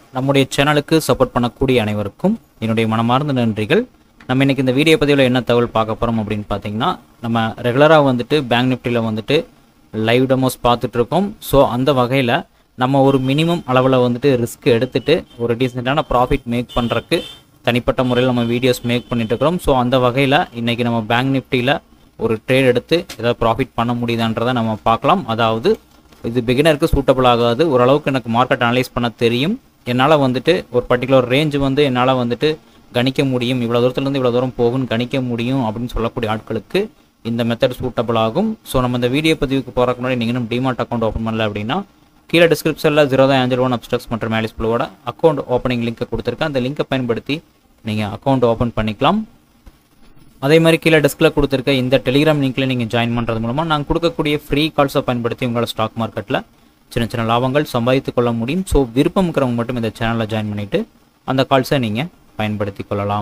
நம்முடைய சேனலுக்கு சப்போர்ட் பண்ணக்கூடிய அனைவருக்கும் என்னுடைய மனமார்ந்த நன்றிகள் நம்ம இன்னைக்கு இந்த வீடியோ பதிவில் என்ன தகவல் பார்க்க போகிறோம் அப்படின்னு பார்த்தீங்கன்னா நம்ம ரெகுலராக வந்துட்டு பேங்க் நிஃப்டியில் வந்துட்டு லைவ் டெமோஸ் பார்த்துட்டு இருக்கோம் ஸோ அந்த வகையில் நம்ம ஒரு மினிமம் அளவில் வந்துட்டு ரிஸ்க் எடுத்துட்டு ஒரு டீசெண்டான ப்ராஃபிட் மேக் பண்ணுறக்கு தனிப்பட்ட முறையில் நம்ம வீடியோஸ் மேக் பண்ணிட்டு இருக்கிறோம் ஸோ அந்த வகையில் இன்றைக்கி நம்ம பேங்க் நிஃப்டியில் ஒரு ட்ரேட் எடுத்து ஏதாவது ப்ராஃபிட் பண்ண முடியுதான்றதை நம்ம பார்க்கலாம் அதாவது இது பிகினருக்கு சூட்டபிள் ஆகாது ஓரளவுக்கு எனக்கு மார்க்கெட் அனலைஸ் பண்ண தெரியும் என்னால் வந்துட்டு ஒரு பர்டிகுலர் ரேஞ்ச் வந்து என்னால் வந்துட்டு கணிக்க முடியும் இவ்வளோ தூரத்துலேருந்து இவ்வளோ தூரம் போகும்னு கணிக்க முடியும் அப்படின்னு சொல்லக்கூடிய ஆட்களுக்கு இந்த மெத்தட் சூட்டபிள் ஆகும் ஸோ நம்ம இந்த வீடியோ பதிவுக்கு போகிறக்கு முன்னாடி நீங்கள் இன்னும் டிமார்ட் அக்கௌண்ட் ஓப்பன் பண்ணல அப்படின்னா கீழே டிஸ்கிரிப்ஷனில் ஜீரோ தான் ஏஞ்சல் ஒன் அப்ஸ்டக்ஸ் மற்றும் மேலிஸ் ப்ளூவோட அக்கௌண்ட் ஓப்பனிங் லிங்கை கொடுத்துருக்கேன் அந்த லிங்கை பயன்படுத்தி நீங்கள் அக்கௌண்ட் ஓப்பன் பண்ணிக்கலாம் அதே மாதிரி கீழே டெஸ்கில் கொடுத்துருக்க இந்த டெலிகிராம் லிங்க்ல நீங்கள் ஜாயின் பண்ணுறது மூலமாக நான் கொடுக்கக்கூடிய ஃப்ரீ கால்ஸை பயன்படுத்தி உங்களோட ஸ்டாக் மார்க்கெட்டில் சின்ன சின்ன லாபங்கள் சம்பாதித்து கொள்ள முடியும் ஸோ விருப்பம் இருக்கிறவங்க மட்டும் இந்த சேனலில் ஜாயின் பண்ணிவிட்டு அந்த கால்ஸை நீங்கள் பயன்படுத்தி கொள்ளலாம்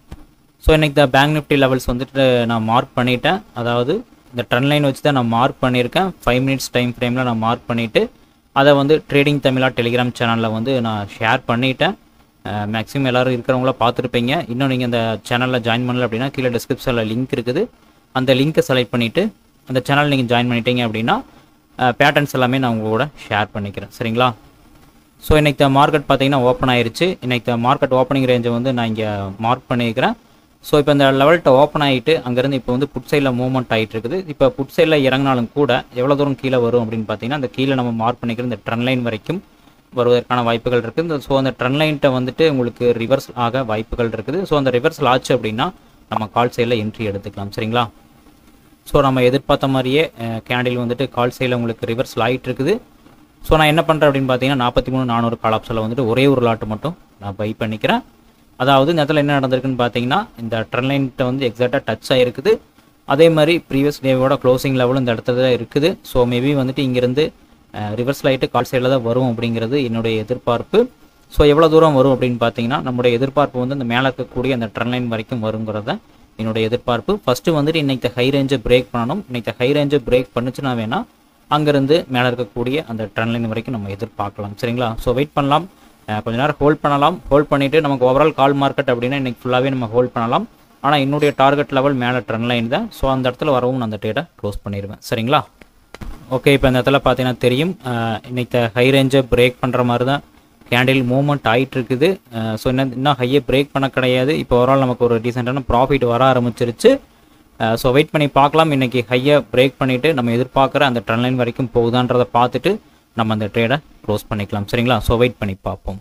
ஸோ இன்றைக்கி இந்த பேங்க் நிஃப்டி லெவல்ஸ் வந்துட்டு நான் மார்க் பண்ணிட்டேன் அதாவது இந்த ட்ரெண்ட் லைன் வச்சு தான் நான் மார்க் பண்ணியிருக்கேன் ஃபைவ் மினிட்ஸ் டைம் ஃப்ரேமில் நான் மார்க் பண்ணிவிட்டு அதை வந்து ட்ரேடிங் தமிழா டெலிகிராம் சேனலில் வந்து நான் ஷேர் பண்ணிட்டேன் மேக்ஸிமம் எல்லோரும் இருக்கிறவங்கள பார்த்துருப்பீங்க இன்னும் நீங்கள் இந்த சேனலில் ஜாயின் பண்ணல அப்படின்னா கீழே டிஸ்கிரிப்ஷனில் லிங்க் இருக்குது அந்த லிங்க்கை செலக்ட் பண்ணிவிட்டு அந்த சேனல் நீங்கள் ஜாயின் பண்ணிட்டீங்க அப்படின்னா பேட்டர்ன்ஸ் எல்லாமே நான் உங்க கூட ஷேர் பண்ணிக்கிறேன் சரிங்களா ஸோ இன்றைக்கி மார்க்கெட் பார்த்தீங்கன்னா ஓப்பன் ஆயிருச்சு இன்றைக்கி மார்க்கெட் ஓப்பனிங் ரேஞ்சை வந்து நான் இங்கே மார்க் பண்ணியிருக்கிறேன் ஸோ இப்போ இந்த லெவல்கிட்ட ஓப்பன் ஆகிட்டு அங்கேருந்து இப்போ வந்து புட் சைடில் மூவ்மெண்ட் ஆகிட்டு இருக்குது இப்போ புட் சைடில் இறங்கினாலும் கூட எவ்வளோ தூரம் கீழே வரும் அப்படின்னு பார்த்தீங்கன்னா அந்த கீழே நம்ம மார்க் பண்ணிக்கிற இந்த ட்ரெண்ட் லைன் வரைக்கும் வருவதற்கான வாய்ப்புகள் இருக்குது இந்த ஸோ அந்த ட்ரெண்ட் லைன்ட்ட வந்துட்டு உங்களுக்கு ரிவர்ஸ் ஆக வாய்ப்புகள் இருக்குது ஸோ அந்த ரிவர்ஸில் ஆச்சு அப்படின்னா நம்ம கால் சைடில் என்ட்ரி எடுத்துக்கலாம் சரிங்களா ஸோ நம்ம எதிர்பார்த்த மாதிரியே கேண்டில் வந்துட்டு கால் சைடில் உங்களுக்கு ரிவர்ஸில் ஆகிட்டு இருக்குது ஸோ நான் என்ன பண்ணுறேன் அப்படின்னு பார்த்தீங்கன்னா நாற்பத்தி மூணு நானூறு கால் ஆப்ஸில் வந்துட்டு ஒரே ஒரு லாட்டு மட்டும் நான் பை பண்ணிக்கிறேன் அதாவது இந்த இடத்துல என்ன நடந்திருக்குன்னு பார்த்தீங்கன்னா இந்த ட்ரெண்ட் லைன்கிட்ட வந்து எக்ஸாக்டாக டச் ஆகிருக்குது அதே மாதிரி ப்ரீவியஸ் டேவோட க்ளோசிங் லெவலும் இந்த இடத்துல தான் இருக்குது ஸோ மேபி வந்துட்டு இங்கேருந்து ரிவர்ஸ் லைட்டு கால் சைடில் தான் வரும் அப்படிங்கிறது என்னுடைய எதிர்பார்ப்பு ஸோ எவ்வளோ தூரம் வரும் அப்படின்னு பார்த்தீங்கன்னா நம்முடைய எதிர்பார்ப்பு வந்து இந்த மேலே இருக்கக்கூடிய அந்த ட்ரெண்ட் லைன் வரைக்கும் வருங்கிறத என்னுடைய எதிர்பார்ப்பு ஃபஸ்ட்டு வந்துட்டு இன்னைக்கு ஹை ரேஞ்சை பிரேக் பண்ணணும் இன்னைக்கு ஹை ரேஞ்சை பிரேக் பண்ணுச்சுன்னா வேணால் அங்கேருந்து மேலே இருக்கக்கூடிய அந்த ட்ரெண்ட் லைன் வரைக்கும் நம்ம எதிர்பார்க்கலாம் சரிங்களா ஸோ வெயிட் பண்ணலாம் கொஞ்ச நேரம் ஹோல்ட் பண்ணலாம் ஹோல்ட் பண்ணிவிட்டு நமக்கு ஓவரால் கால் மார்க்கெட் அப்படின்னா இன்றைக்கி ஃபுல்லாகவே நம்ம ஹோல்ட் பண்ணலாம் ஆனால் என்னுடைய டார்கெட் லெவல் மேலே ட்ரெண்ட் லைன் தான் ஸோ அந்த இடத்துல வரவும் நான் அந்த ட்ரேடை க்ளோஸ் பண்ணிடுவேன் சரிங்களா ஓகே இப்போ இந்த இடத்துல பார்த்தீங்கன்னா தெரியும் இன்னைக்கு ஹை ரேஞ்சை பிரேக் பண்ணுற மாதிரி தான் கேண்டில் மூவ்மெண்ட் ஆகிட்டு இருக்குது ஸோ இன்னும் இன்னும் ஹையை பிரேக் பண்ண கிடையாது இப்போ ஓவரால் நமக்கு ஒரு டீசெண்டான ப்ராஃபிட் வர ஆரம்பிச்சிருச்சு ஸோ வெயிட் பண்ணி பார்க்கலாம் இன்றைக்கி ஹையை பிரேக் பண்ணிவிட்டு நம்ம எதிர்பார்க்குற அந்த ட்ரெண்ட் லைன் வரைக்கும் போகுதான்றதை பார்த்துட்டு நம்ம அந்த ட்ரேடை க்ளோஸ் பண்ணிக்கலாம் சரிங்களா ஸோ வெயிட் பண்ணி பார்ப்போம்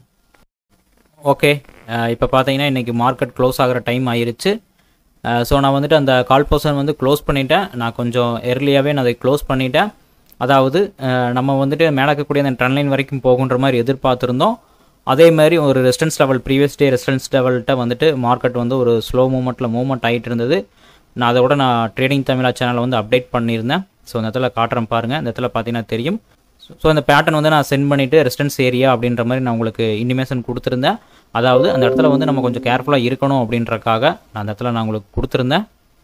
ஓகே இப்போ பார்த்தீங்கன்னா இன்றைக்கி மார்க்கெட் க்ளோஸ் ஆகிற டைம் ஆயிருச்சு ஸோ நான் வந்துட்டு அந்த கால் பர்சன் வந்து க்ளோஸ் பண்ணிட்டேன் நான் கொஞ்சம் எர்லியாகவே நான் அதை க்ளோஸ் பண்ணிட்டேன் அதாவது நம்ம வந்துட்டு மேலே இருக்கக்கூடிய அந்த ட்ரெண்ட் லைன் வரைக்கும் போகுன்ற மாதிரி எதிர்பார்த்துருந்தோம் அதே மாதிரி ஒரு resistance level previous day resistance லெவல்கிட்ட வந்துட்டு மார்க்கெட் வந்து ஒரு ஸ்லோ மூமெண்ட்டில் மூவ்மெண்ட் ஆகிட்டு இருந்தது நான் அதை விட நான் ட்ரேடிங் தமிழா சேனலை வந்து அப்டேட் பண்ணியிருந்தேன் ஸோ இந்த இடத்துல காட்டுறேன் பாருங்கள் இந்த இடத்துல பார்த்தீங்கன்னா தெரியும் ஸோ அந்த பேட்டர்ன் வந்து நான் சென்ட் பண்ணிவிட்டு ரெஸ்டன்ஸ் ஏரியா அப்படின்ற மாதிரி நான் உங்களுக்கு இன்டிமேஷன் கொடுத்துருந்தேன் அதாவது அந்த இடத்துல வந்து நம்ம கொஞ்சம் கேர்ஃபுல்லாக இருக்கணும் அப்படின்றக்காக நான் அந்த இடத்துல நான் உங்களுக்கு கொடுத்துருந்தேன்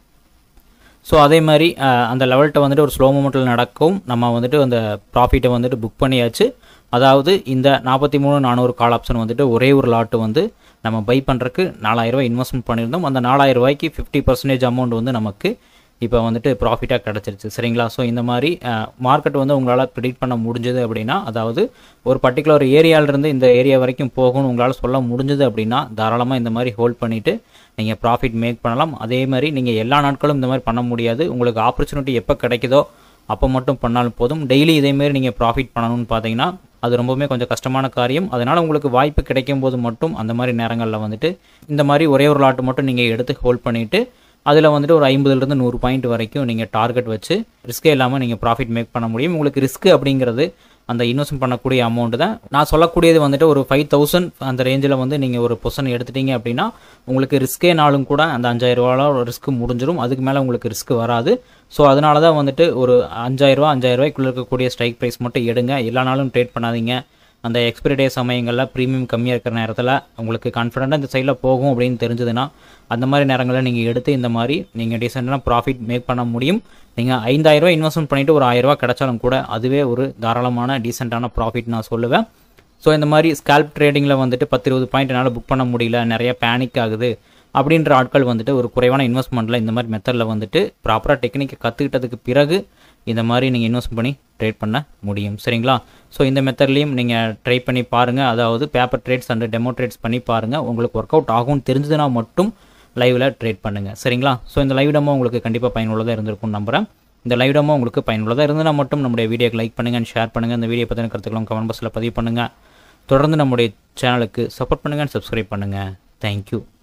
ஸோ அதே மாதிரி அந்த லெவல்கிட்ட வந்துட்டு ஒரு ஸ்லோ மூமெண்ட்டில் நடக்கும் நம்ம வந்துட்டு அந்த ப்ராஃபிட்டை வந்துட்டு புக் பண்ணியாச்சு அதாவது இந்த நாற்பத்தி மூணு நானூறு கால் ஆப்ஷன் வந்துட்டு ஒரே ஒரு லாட்டு வந்து நம்ம பை பண்ணுறக்கு நாலாயிரரூவா இன்வெஸ்ட்மெண்ட் பண்ணியிருந்தோம் அந்த நாலாயிரம் ரூபாய்க்கு ஃபிஃப்டி பர்சன்டேஜ் அமௌண்ட் வந்து நமக்கு இப்போ வந்துட்டு ப்ராஃபிட்டாக கிடச்சிருச்சு சரிங்களா ஸோ இந்த மாதிரி மார்க்கெட் வந்து உங்களால் ப்ரிடிக்ட் பண்ண முடிஞ்சது அப்படின்னா அதாவது ஒரு பர்டிகுலர் ஏரியாவிலேருந்து இந்த ஏரியா வரைக்கும் போகணும்னு உங்களால் சொல்ல முடிஞ்சது அப்படின்னா தாராளமாக இந்த மாதிரி ஹோல்ட் பண்ணிவிட்டு நீங்கள் ப்ராஃபிட் மேக் பண்ணலாம் அதே மாதிரி நீங்கள் எல்லா நாட்களும் இந்த மாதிரி பண்ண முடியாது உங்களுக்கு ஆப்பர்ச்சுனிட்டி எப்போ கிடைக்குதோ அப்போ மட்டும் பண்ணாலும் போதும் டெய்லி இதேமாரி நீங்கள் ப்ராஃபிட் பண்ணணும்னு பார்த்தீங்கன்னா அது ரொம்பவுமே கொஞ்சம் கஷ்டமான காரியம் அதனால் உங்களுக்கு வாய்ப்பு கிடைக்கும் போது மட்டும் அந்த மாதிரி நேரங்களில் வந்துட்டு இந்த மாதிரி ஒரே ஒரு லாட்டு மட்டும் நீங்கள் எடுத்து ஹோல்ட் பண்ணிவிட்டு அதில் வந்துட்டு ஒரு ஐம்பதுலேருந்து நூறு பாயிண்ட் வரைக்கும் நீங்கள் டார்கெட் வச்சு ரிஸ்க்கே இல்லாமல் நீங்கள் ப்ராஃபிட் மேக் பண்ண முடியும் உங்களுக்கு ரிஸ்க் அப்படிங்கிறது அந்த இன்வெஸ்ட் பண்ணக்கூடிய அமௌண்ட் தான் நான் சொல்லக்கூடியது வந்துட்டு ஒரு ஃபைவ் தௌசண்ட் அந்த ரேஞ்சில் வந்து நீங்கள் ஒரு பொசன் எடுத்துட்டீங்க அப்படின்னா உங்களுக்கு ரிஸ்கே நாளும் கூட அந்த அஞ்சாயிரரூவாவில் ரிஸ்க் முடிஞ்சிடும் அதுக்கு மேலே உங்களுக்கு ரிஸ்க் வராது ஸோ அதனால தான் வந்துட்டு ஒரு அஞ்சாயிரரூவா அஞ்சாயிரரூவாய்க்குள்ளே இருக்கக்கூடிய ஸ்ட்ரைக் ப்ரைஸ் மட்டும் எடுங்க எல்லா நாளும் ட்ரேட் பண்ணாதீங்க அந்த எக்ஸ்பிரி டே சமயங்களில் ப்ரீமியம் கம்மியாக இருக்கிற நேரத்தில் உங்களுக்கு கான்ஃபிடென்ட்டாக இந்த சைடில் போகும் அப்படின்னு தெரிஞ்சதுன்னா அந்த மாதிரி நேரங்களில் நீங்கள் எடுத்து இந்த மாதிரி நீங்கள் டீசெண்டான ப்ராஃபிட் மேக் பண்ண முடியும் நீங்கள் ஐந்தாயிரரூவா இன்வெஸ்ட்மெண்ட் பண்ணிவிட்டு ஒரு ஆயிரரூவா கிடைச்சாலும் கூட அதுவே ஒரு தாராளமான டீசெண்டான ப்ராஃபிட் நான் சொல்லுவேன் ஸோ இந்த மாதிரி ஸ்கால்ப் ட்ரேடிங்கில் வந்துட்டு பத்து இருபது பாயிண்ட் என்னால் புக் பண்ண முடியல நிறைய பேனிக் ஆகுது அப்படின்ற ஆட்கள் வந்துட்டு ஒரு குறைவான இன்வெஸ்ட்மெண்ட்டில் இந்த மாதிரி மெத்தடில் வந்துட்டு ப்ராப்பராக டெக்னிக்கை கற்றுக்கிட்டதுக்கு பிறகு இந்த மாதிரி நீங்கள் இன்வெஸ்ட் பண்ணி ட்ரேட் பண்ண முடியும் சரிங்களா ஸோ இந்த மெத்தட்லேயும் நீங்கள் ட்ரை பண்ணி பாருங்கள் அதாவது paper trades and demo trades பண்ணி பாருங்கள் உங்களுக்கு ஒர்க் அவுட் ஆகும்னு தெரிஞ்சதுன்னா மட்டும் லைவில் ட்ரேட் பண்ணுங்கள் சரிங்களா ஸோ இந்த லைவ் டெமோ உங்களுக்கு கண்டிப்பாக பயனுள்ளதாக இருந்திருக்கும்னு நம்புகிறேன் இந்த லைவ் டெமோ உங்களுக்கு பயனுள்ளதாக இருந்ததுன்னா மட்டும் நம்முடைய வீடியோக்கு லைக் பண்ணுங்கள் and ஷேர் பண்ணுங்கள் இந்த வீடியோ பற்றின கருத்துக்களும் கமெண்ட் பாக்ஸில் பதிவு பண்ணுங்கள் தொடர்ந்து நம்முடைய சேனலுக்கு சப்போர்ட் பண்ணுங்கள் சப்ஸ்கிரைப் பண்ணுங்கள் தேங்க்யூ